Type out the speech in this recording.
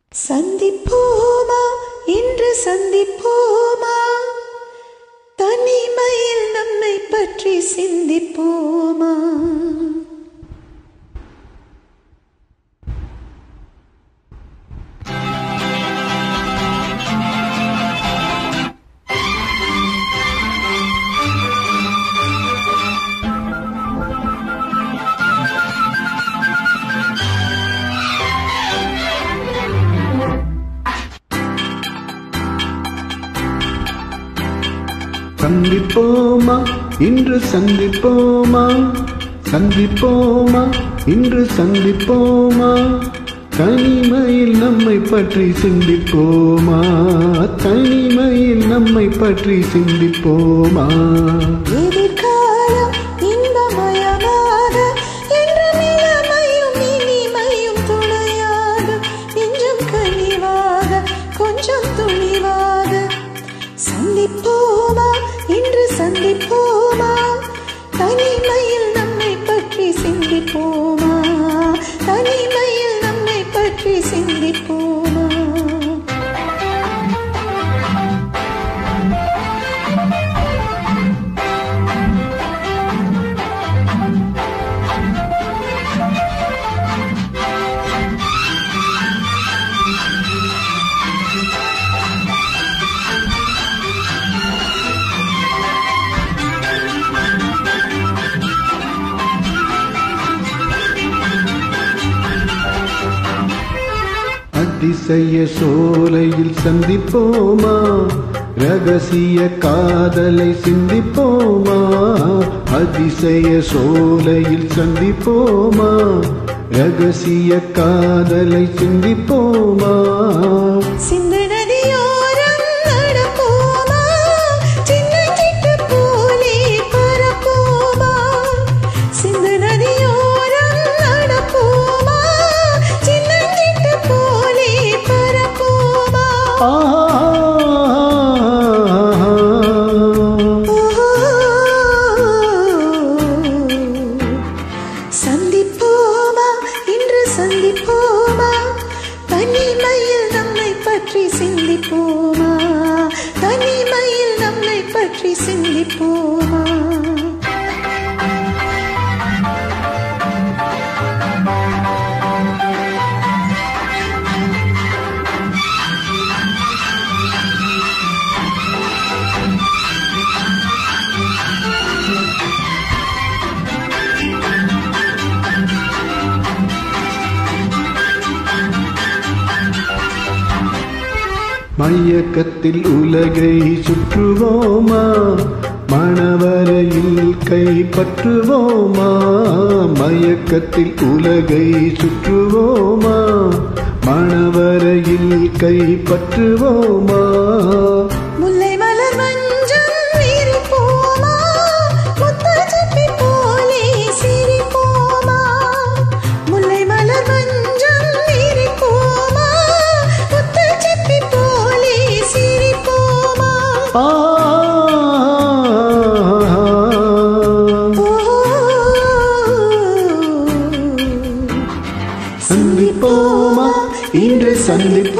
சந்திப்போமா இன்று சந்திப்போமா தனிமையில் நம்மை பற்றி சிந்திப்போமா சந்திப்போமா இன்று சந்திப்போமா சந்திப்போமா இன்று சந்திப்போமா தனிமையில் நம்மை பற்றி சிந்திப்போமா தனிமையில் நம்மை பற்றி சிந்திப்போமா எதிர்காலம் இன்பமயமாக என்ற நிலைமையும் இனிமையும் துணையாக நெஞ்சம் கனிவாக கொஞ்சம் துணிவாக சந்திப்போமா இன்று சந்திப்போமா தனிமையில் நம்மை பற்றி சிந்திப்போமா தனிமையில் நம்மை பற்றி சிந்திப்போமா அதிசய சோலையில் சந்திப்போமா ரகசிய காதலை சிந்திப்போமா அதிசய சோலையில் சந்திப்போமா ரகசிய காதலை சிந்திப்போமா சிந்து நதியோரம் நடப்போமா சின்ன சிட்டு போலே பரப்போமா சிந்து நதியோரம் நடப்போமா சின்ன சிட்டு போலே பரப்போமா ஆ சந்திப்போமா இன்று சந்திப்போமா தனிமையில் நம்மை பற்றி சிந்திப்போமா தனிமையில் நம்மை பற்றி சிந்திப்போமா மயக்கத்தில் உலகை சுற்றுவோமா மணவரையில் கைப்பற்றுவோமா மயக்கத்தில் உலகை சுற்றுவோமா மணவரையில் கைப்பற்றுவோமா முல்லை மலர் மஞ்சள் விரிப்போமா முத்துச்சப்பி போலே சிரிப்போமா முல்லை மலர் மஞ்சள் விரிப்போமா முத்துச்சப்பி போலே சிரிப்போமா ஆ சந்திப்போமா இன்று சந்திப்போமா